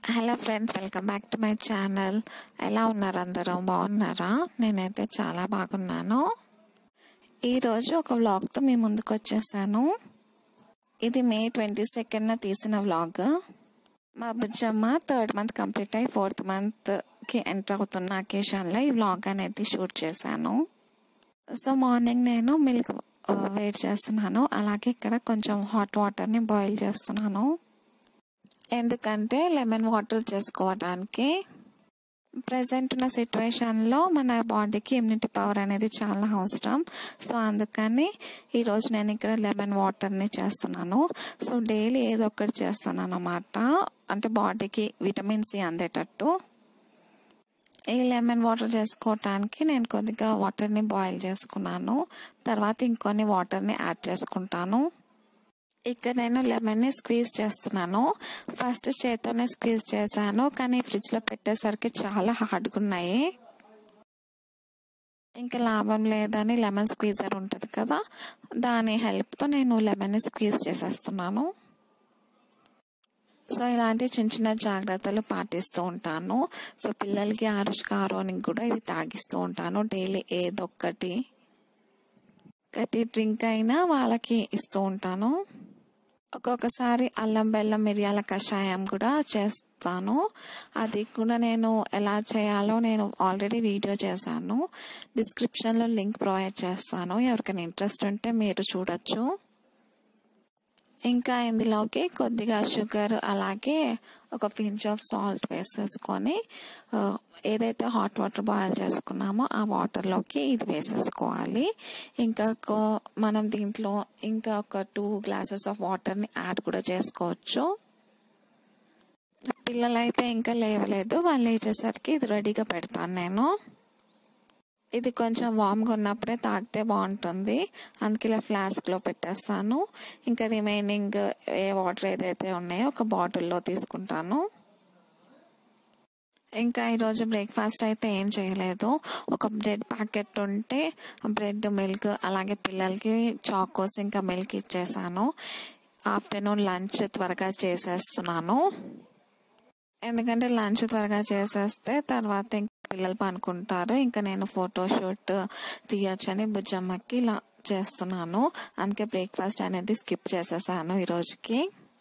hello friends welcome back to my channel ఎలా ఉన్నారు అందరూ బాగున్నారా నేనైతే చాలా బాగున్నాను ఈరోజు ఒక వ్లాగ్తో మీ ముందుకు వచ్చేసాను ఇది మే ట్వంటీ సెకండ్న తీసిన వ్లాగ్ మా బుజ్జమ్మ థర్డ్ మంత్ కంప్లీట్ అయ్యి ఫోర్త్ మంత్కి ఎంటర్ అవుతున్న అకేషన్లో ఈ వ్లాగ్ అనేది షూట్ చేశాను సో మార్నింగ్ నేను మిల్క్ వేడి చేస్తున్నాను అలాగే ఇక్కడ కొంచెం హాట్ వాటర్ని బాయిల్ చేస్తున్నాను ఎందుకంటే లెమన్ వాటర్ చేసుకోవడానికి ప్రజెంట్ ఉన్న సిచ్యువేషన్లో మన బాడీకి ఇమ్యూనిటీ పవర్ అనేది చాలా అవసరం సో అందుకని ఈరోజు నేను ఇక్కడ లెమన్ వాటర్ని చేస్తున్నాను సో డైలీ ఏదో ఒకటి చేస్తాను అన్నమాట అంటే బాడీకి విటమిన్ సి అందేటట్టు ఈ లెమన్ వాటర్ చేసుకోవటానికి నేను కొద్దిగా వాటర్ని బాయిల్ చేసుకున్నాను తర్వాత ఇంకొన్ని వాటర్ని యాడ్ చేసుకుంటాను ఇక్కడ నేను లెమన్ని స్క్వీజ్ చేస్తున్నాను ఫస్ట్ చేతోనే స్క్వీజ్ చేశాను కానీ ఫ్రిడ్జ్లో పెట్టేసరికి చాలా హార్డ్గా ఉన్నాయి ఇంకా లాభం లేదని లెమన్ స్క్వీజర్ ఉంటుంది కదా దాని హెల్ప్తో నేను లెమన్ని స్క్వీజ్ చేసేస్తున్నాను సో ఇలాంటి చిన్న చిన్న జాగ్రత్తలు పాటిస్తూ ఉంటాను సో పిల్లలకి ఆరుష్కారోనికి కూడా ఇవి తాగిస్తూ ఉంటాను డైలీ ఏదొక్కటి ఒకటి డ్రింక్ అయినా వాళ్ళకి ఇస్తూ ఉంటాను ఒక్కొక్కసారి అల్లం బెల్లం మిరియాల కషాయం కూడా చేస్తాను అది కూడా నేను ఎలా చేయాలో నేను ఆల్రెడీ వీడియో చేశాను డిస్క్రిప్షన్లో లింక్ ప్రొవైడ్ చేస్తాను ఎవరికైనా ఇంట్రెస్ట్ ఉంటే మీరు చూడొచ్చు ఇంకా ఇందులోకి కొద్దిగా షుగర్ అలాగే ఒక పించ్ ఆఫ్ సాల్ట్ వేసేసుకొని ఏదైతే హాట్ వాటర్ బాయిల్ చేసుకున్నామో ఆ వాటర్లోకి ఇది వేసేసుకోవాలి ఇంకా మనం దీంట్లో ఇంకా ఒక టూ గ్లాసెస్ ఆఫ్ వాటర్ని యాడ్ కూడా చేసుకోవచ్చు పిల్లలైతే ఇంకా లేవలేదు వాళ్ళు లేచేసరికి ఇది రెడీగా పెడతాను నేను ఇది కొంచెం వామ్గా ఉన్నప్పుడే తాగితే బాగుంటుంది అందుకే ఇలా ఫ్లాస్క్లో పెట్టేస్తాను ఇంకా రిమైనింగ్ ఏ వాటర్ ఏదైతే ఉన్నాయో ఒక బాటిల్లో తీసుకుంటాను ఇంకా ఈరోజు బ్రేక్ఫాస్ట్ అయితే ఏం చేయలేదు ఒక బ్రెడ్ ప్యాకెట్ ఉంటే బ్రెడ్ మిల్క్ అలాగే పిల్లలకి చాకోస్ ఇంకా మిల్క్ ఇచ్చేసాను ఆఫ్టర్నూన్ లంచ్ త్వరగా చేసేస్తున్నాను ఎందుకంటే లంచ్ త్వరగా చేసేస్తే తర్వాత ఇంకా పిల్లలు పనుకుంటారు ఇంకా నేను ఫోటోషూట్ తీయచ్చని బుజ్జమ్మకి ఇలా చేస్తున్నాను అందుకే బ్రేక్ఫాస్ట్ అనేది స్కిప్ చేసేసాను ఈ రోజుకి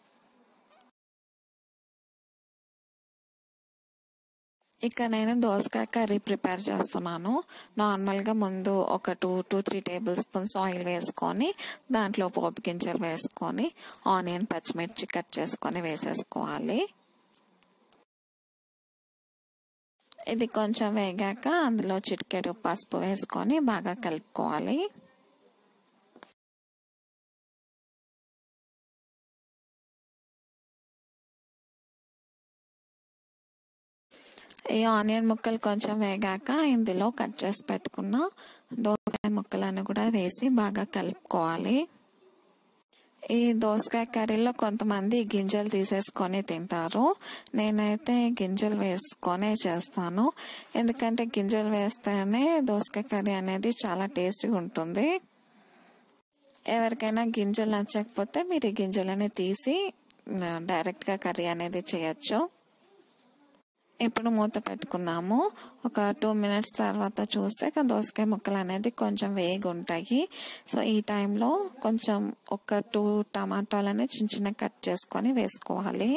ఇక నేను దోసకాయ కర్రీ ప్రిపేర్ చేస్తున్నాను నార్మల్గా ముందు ఒక two two three table spoons oil వేసుకొని దాంట్లో పోపు గింజలు వేసుకొని ఆనియన్ పచ్చిమిర్చి కట్ చేసుకొని వేసేసుకోవాలి ఇది కొంచెం వేగాక అందులో చిటికెడు పసుపు వేసుకొని బాగా కలుపుకోవాలి ఈ ఆనియన్ ముక్కలు కొంచెం వేగాక ఇందులో కట్ చేసి పెట్టుకున్న దోసకాయ ముక్కలను కూడా వేసి బాగా కలుపుకోవాలి ఈ దోసకాయ కర్రీలో కొంతమంది గింజలు తీసేసుకొని తింటారు నేనైతే గింజలు వేసుకొనే చేస్తాను ఎందుకంటే గింజలు వేస్తేనే దోసకాయ కర్రీ అనేది చాలా టేస్టీగా ఉంటుంది ఎవరికైనా గింజలు నచ్చకపోతే మీరు ఈ గింజలని తీసి డైరెక్ట్గా కర్రీ అనేది చేయొచ్చు ఇప్పుడు మూత పెట్టుకుందాము ఒక టూ మినిట్స్ తర్వాత చూస్తే దోసకాయ ముక్కలు అనేది కొంచెం వేగి ఉంటాయి సో ఈ టైంలో కొంచెం ఒక టూ టమాటాలని చిన్న చిన్న కట్ చేసుకొని వేసుకోవాలి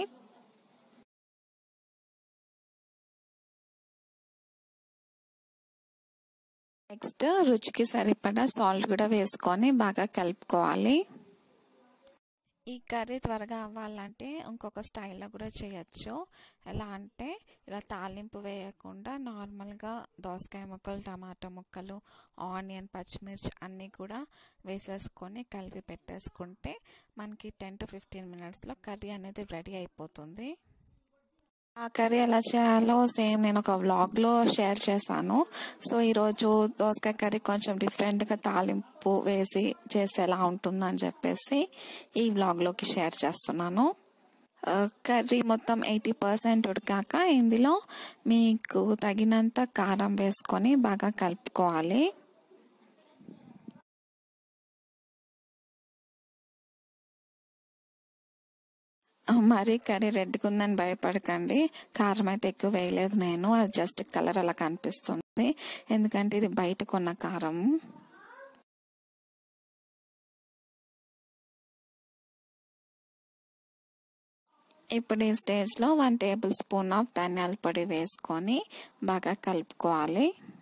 నెక్స్ట్ రుచికి సరిపడా సాల్ట్ కూడా వేసుకొని బాగా కలుపుకోవాలి ఈ కర్రీ త్వరగా అవ్వాలంటే ఇంకొక స్టైల్లో కూడా చేయొచ్చు ఎలా అంటే ఇలా తాలింపు వేయకుండా నార్మల్గా దోసకాయ ముక్కలు టమాటా ముక్కలు ఆనియన్ పచ్చిమిర్చి అన్నీ కూడా వేసేసుకొని కలిపి పెట్టేసుకుంటే మనకి టెన్ టు ఫిఫ్టీన్ మినిట్స్లో కర్రీ అనేది రెడీ అయిపోతుంది ఆ కర్రీ ఎలా చేయాలో సేమ్ నేను ఒక వ్లాగ్లో షేర్ చేశాను సో ఈరోజు దోసకాయ కర్రీ కొంచెం డిఫరెంట్గా తాలింపు వేసి చేస్తే ఎలా ఉంటుందని చెప్పేసి ఈ వ్లాగ్లోకి షేర్ చేస్తున్నాను కర్రీ మొత్తం ఎయిటీ పర్సెంట్ ఉడికాక ఇందులో మీకు తగినంత కారం వేసుకొని బాగా కలుపుకోవాలి మరీ కర్రీ రెడ్గా ఉందని భయపడకండి కారం అయితే ఎక్కువ వేయలేదు నేను అది జస్ట్ కలర్ అలా కనిపిస్తుంది ఎందుకంటే ఇది బయట కొన్న కారం ఇప్పుడు ఈ స్టేజ్లో వన్ టేబుల్ స్పూన్ ఆఫ్ ధనియాల పొడి వేసుకొని బాగా కలుపుకోవాలి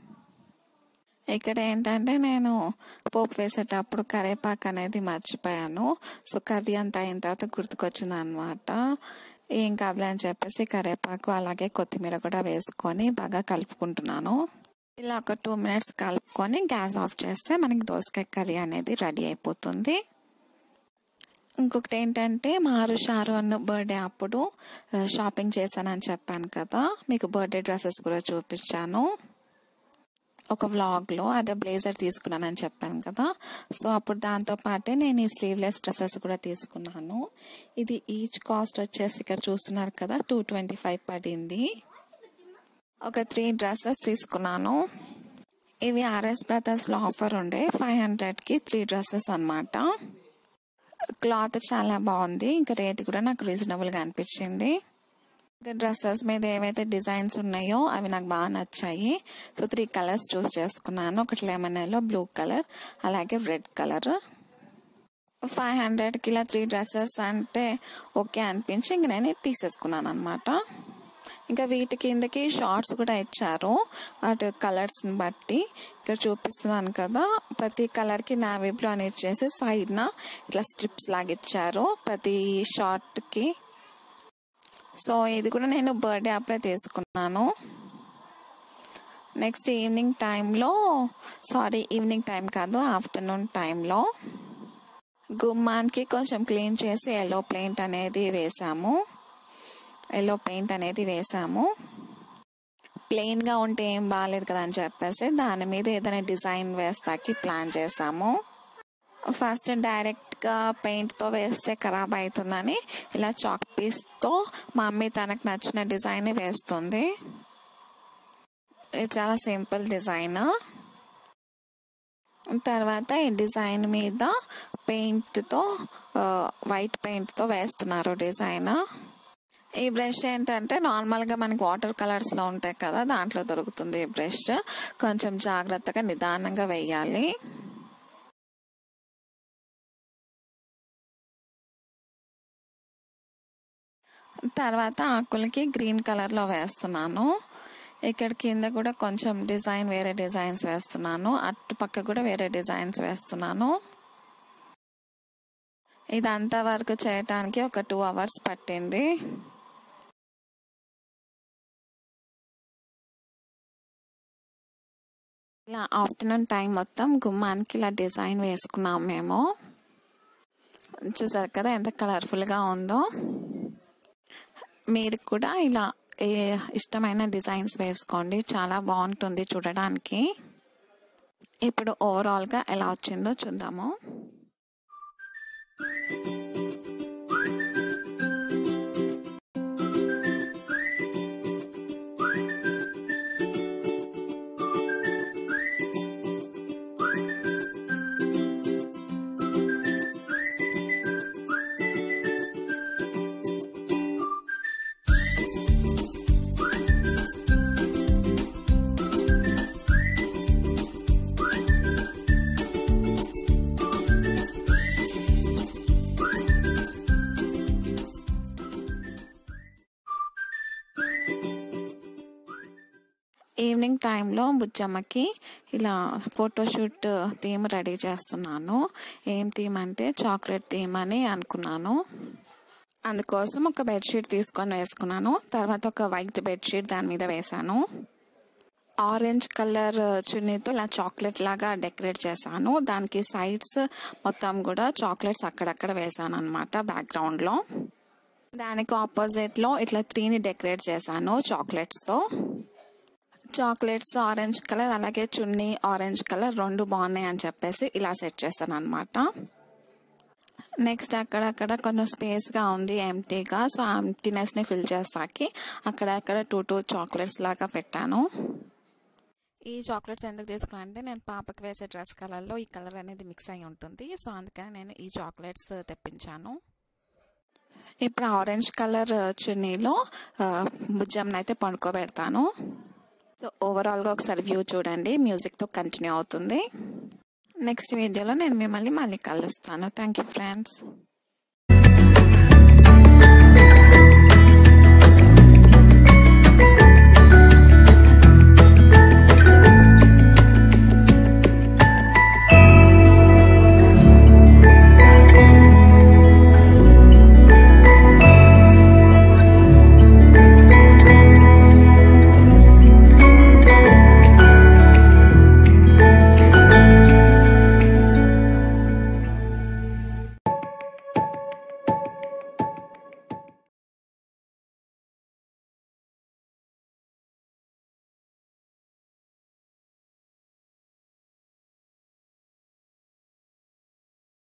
ఇక్కడ ఏంటంటే నేను పోపు వేసేటప్పుడు కరేపాకు అనేది మర్చిపోయాను సో కర్రీ అంతా అయిన తర్వాత గుర్తుకొచ్చింది అనమాట ఏం కాదులే అని చెప్పేసి కరేపాకు అలాగే కొత్తిమీర కూడా వేసుకొని బాగా కలుపుకుంటున్నాను ఇలా ఒక టూ మినిట్స్ కలుపుకొని గ్యాస్ ఆఫ్ చేస్తే మనకి దోసకాయ కర్రీ అనేది రెడీ అయిపోతుంది ఇంకొకటి ఏంటంటే మారు షారోన్ బర్త్డే అప్పుడు షాపింగ్ చేశానని చెప్పాను కదా మీకు బర్త్డే డ్రెస్సెస్ కూడా చూపించాను ఒక వ్లాగ్లో అదే బ్లేజర్ తీసుకున్నానని చెప్పాను కదా సో అప్పుడు దాంతో పాటే నేను ఈ స్లీవ్లెస్ డ్రెస్సెస్ కూడా తీసుకున్నాను ఇది ఈచ్ కాస్ట్ వచ్చేసి ఇక్కడ చూస్తున్నారు కదా టూ ట్వంటీ ఫైవ్ పడింది ఒక త్రీ డ్రెస్సెస్ తీసుకున్నాను ఇవి ఆర్ఎస్ బ్రదర్స్లో ఆఫర్ ఉండే ఫైవ్ హండ్రెడ్కి త్రీ డ్రెస్సెస్ అనమాట క్లాత్ చాలా బాగుంది ఇంకా రేట్ కూడా నాకు రీజనబుల్గా అనిపించింది ఇంకా డ్రెస్సెస్ మీద ఏవైతే డిజైన్స్ ఉన్నాయో అవి నాకు బాగా నచ్చాయి సో త్రీ కలర్స్ చూస్ చేసుకున్నాను ఒకటి లెమన్ ఎల్లో బ్లూ కలర్ అలాగే రెడ్ కలర్ ఫైవ్ హండ్రెడ్కి ఇలా త్రీ డ్రెస్సెస్ అంటే ఓకే అనిపించి ఇంక నేను తీసేసుకున్నాను అనమాట ఇంకా వీటి కిందకి షార్ట్స్ కూడా ఇచ్చారు వాటి కలర్స్ని బట్టి ఇక్కడ చూపిస్తున్నాను కదా ప్రతి కలర్కి నావీ బ్లూ అని ఇచ్చేసి సైడ్న ఇట్లా స్ట్రిప్స్ లాగా ఇచ్చారు ప్రతి షార్ట్కి సో ఇది కూడా నేను బర్త్డే అప్పుడే తీసుకున్నాను నెక్స్ట్ ఈవినింగ్ టైంలో సారీ ఈవినింగ్ టైం కాదు ఆఫ్టర్నూన్ టైంలో గుమ్మానికి కొంచెం క్లీన్ చేసి ఎల్లో పెయింట్ అనేది వేసాము ఎల్లో పెయింట్ అనేది వేసాము ప్లెయిన్గా ఉంటే ఏం బాగాలేదు కదా అని చెప్పేసి దాని మీద ఏదైనా డిజైన్ వేస్తాకి ప్లాన్ చేసాము ఫస్ట్ డైరెక్ట్గా పెయింట్తో వేస్తే ఖరాబ్ అవుతుందని ఇలా చాక్ పీస్తో మా మమ్మీ తనకు నచ్చిన డిజైన్ వేస్తుంది ఇది చాలా సింపుల్ డిజైన్ తర్వాత ఈ డిజైన్ మీద పెయింట్తో వైట్ పెయింట్తో వేస్తున్నారు డిజైన్ ఈ బ్రష్ ఏంటంటే నార్మల్గా మనకి వాటర్ కలర్స్లో ఉంటాయి కదా దాంట్లో దొరుకుతుంది ఈ బ్రష్ కొంచెం జాగ్రత్తగా నిదానంగా వేయాలి తర్వాత ఆకులకి గ్రీన్ కలర్లో వేస్తున్నాను ఇక్కడ కింద కూడా కొంచెం డిజైన్ వేరే డిజైన్స్ వేస్తున్నాను అటు పక్క కూడా వేరే డిజైన్స్ వేస్తున్నాను ఇదంతా వరకు చేయటానికి ఒక టూ అవర్స్ పట్టింది ఇలా ఆఫ్టర్నూన్ టైం మొత్తం గుమ్మానికి ఇలా డిజైన్ వేసుకున్నాం మేము చూసారు కదా ఎంత కలర్ఫుల్గా ఉందో మీరు కూడా ఇలా ఇష్టమైన డిజైన్స్ వేసుకోండి చాలా బాగుంటుంది చూడడానికి ఇప్పుడు ఓవరాల్గా ఎలా వచ్చిందో చూద్దాము ఈవినింగ్ టైంలో బుజ్జమ్మకి ఇలా ఫోటోషూట్ థీమ్ రెడీ చేస్తున్నాను ఏం థీమ్ అంటే చాక్లెట్ థీమ్ అని అనుకున్నాను అందుకోసం ఒక బెడ్షీట్ తీసుకొని వేసుకున్నాను తర్వాత ఒక వైట్ బెడ్షీట్ దాని మీద వేశాను ఆరెంజ్ కలర్ చున్నీతో ఇలా చాక్లెట్ లాగా డెకరేట్ చేశాను దానికి సైడ్స్ మొత్తం కూడా చాక్లెట్స్ అక్కడక్కడ వేసాను అనమాట బ్యాక్గ్రౌండ్లో దానికి ఆపోజిట్లో ఇట్లా త్రీని డెకరేట్ చేశాను చాక్లెట్స్తో చాక్లెట్స్ ఆరెంజ్ కలర్ అలాగే చున్నీ ఆరెంజ్ కలర్ రెండు బాగున్నాయి అని చెప్పేసి ఇలా సెట్ చేశాను అనమాట నెక్స్ట్ అక్కడక్కడ కొంచెం స్పేస్గా ఉంది ఎంటీగా సో ఆ ఎంటీనెస్ని ఫిల్ చేస్తాకి అక్కడక్కడ టూ టూ చాక్లెట్స్ లాగా పెట్టాను ఈ చాక్లెట్స్ ఎందుకు తీసుకున్నా అంటే నేను పాపకి వేసే డ్రెస్ కలర్లో ఈ కలర్ అనేది మిక్స్ అయి ఉంటుంది సో అందుకని నేను ఈ చాక్లెట్స్ తెప్పించాను ఇప్పుడు ఆరెంజ్ కలర్ చున్నీలో బుజ్జమ్మని అయితే పండుకోబెడతాను సో ఓవరాల్గా ఒకసారి వ్యూ చూడండి మ్యూజిక్తో కంటిన్యూ అవుతుంది నెక్స్ట్ వీడియోలో నేను మిమ్మల్ని మళ్ళీ కలుస్తాను థ్యాంక్ యూ ఫ్రెండ్స్